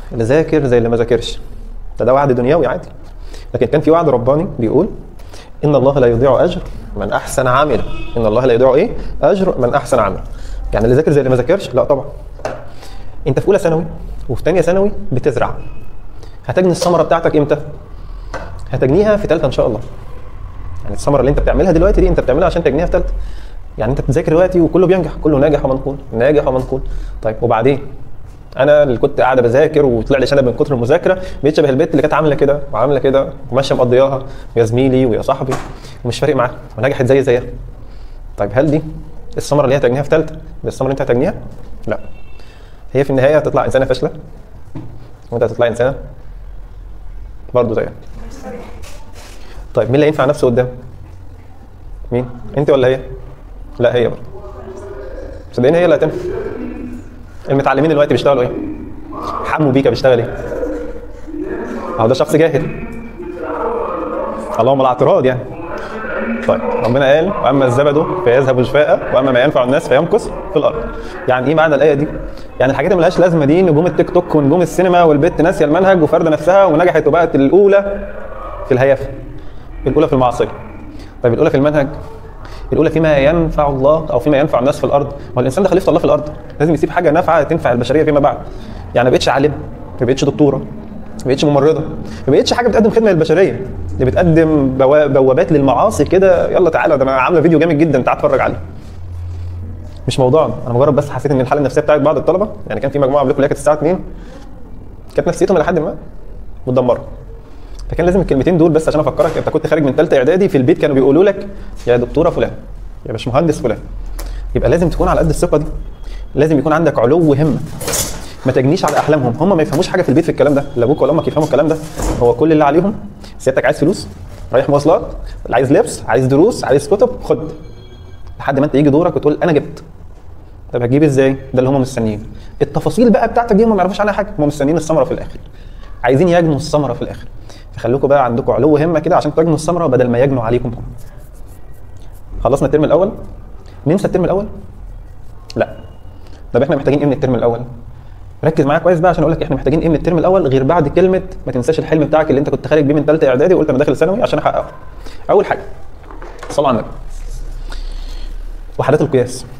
اللي ذاكر زي اللي ما ذاكرش ده ده وعد دنيوي عادي لكن كان في وعد رباني بيقول ان الله لا يضيع اجر من احسن عملا ان الله لا يضيع ايه اجر من احسن عملا يعني اللي ذاكر زي اللي ما ذاكرش لا طبعا انت في اولى ثانوي وفي ثانيه ثانوي بتزرع هتجني الثمره بتاعتك امتى هتجنيها في ثالثه ان شاء الله يعني الثمره اللي انت بتعملها دلوقتي دي انت بتعملها عشان تجنيها في ثالثه يعني انت بتذاكر دلوقتي وكله بينجح كله ناجح ومنقول ناجح ومنقول طيب وبعدين انا اللي كنت قاعده بذاكر وطلع لي شنب من كتر المذاكره بقيت شبه البنت اللي كانت عامله كده وعامله كده وماشيه مقضياها ويا زميلي ويا صاحبي ومش فارق معاها ونجحت زي زيها طيب هل دي الثمره اللي هي هتجنيها في ثالثه الثمره اللي انت هتجنيها؟ لا هي في النهايه هتطلع انسانه فاشله وانت هتطلع انسانه برضه زيها طيب مين اللي هينفع نفسه قدام؟ مين؟ انت ولا هي؟ لا هي برضه صدقني هي اللي هتنفع المتعلمين دلوقتي بيشتغلوا ايه؟ حمو بيكا بيشتغل ايه؟ اهو ده شخص جاهل اللهم لا اعتراض يعني طيب ربنا قال واما الزبد فيذهب جفاء واما ما ينفع الناس فيمكث في الارض يعني ايه معنى الايه دي يعني الحاجات اللي ملهاش لازمه دي نجوم التيك توك ونجوم السينما والبت ناسيه المنهج وفارده نفسها ونجحت وبقت الاولى في الهيافه الاولى في المعصيه طيب الاولى في المنهج الاولى فيما ينفع الله او فيما ينفع الناس في الارض ما الانسان ده خليفه الله في الارض لازم يسيب حاجه نافعه تنفع البشريه فيما بعد يعني ما بقتش عالم ما بقتش دكتوره ما بقتش ممرضه ما بقتش حاجه بتقدم خدمه للبشريه دي بتقدم بوا- بوابات للمعاصي كده يلا تعالى ده انا عامله فيديو جامد جدا تعال اتفرج عليه مش موضوعنا انا مجرد بس حسيت ان الحاله النفسيه بتاعت بعض الطلبه يعني كان في مجموعه قبل كليه كانت الساعه 2 كانت نفسيتهم لحد ما متدمره فكان لازم الكلمتين دول بس عشان افكرك انت كنت خارج من ثالثه اعدادي في البيت كانوا بيقولوا لك يا دكتوره فلان يا باشمهندس فلان يبقى لازم تكون على قد الثقه دي لازم يكون عندك علو همه ما تجنيش على احلامهم هم ما يفهموش حاجه في البيت في الكلام ده لا ابوك ولا امك يفهموا الكلام ده هو كل اللي عليهم سيادتك عايز فلوس رايح مواصلات عايز لبس عايز دروس عايز كتب خد لحد ما انت يجي دورك وتقول انا جبت طب هتجيب ازاي ده اللي هم مستنيين التفاصيل بقى بتاعتك دي هم ما يعرفوش عنها حاجه هم مستنيين الثمره في الاخر عايزين يجنوا الثمره في الاخر فخلوكم بقى عندكم علو همه كده عشان تجنوا الثمره بدل ما يجنوا عليكم هم خلصنا الترم الاول ننسى الترم الاول لا طب احنا محتاجين ايه من الترم الاول ركز معايا كويس بقى عشان اقول لك احنا محتاجين ايه من الترم الاول غير بعد كلمه ما تنساش الحلم بتاعك اللي انت كنت خارج بيه من ثالثه اعدادي وقلت انا داخل ثانوي عشان احققه اول حاجه صلوا على النبي وحدات القياس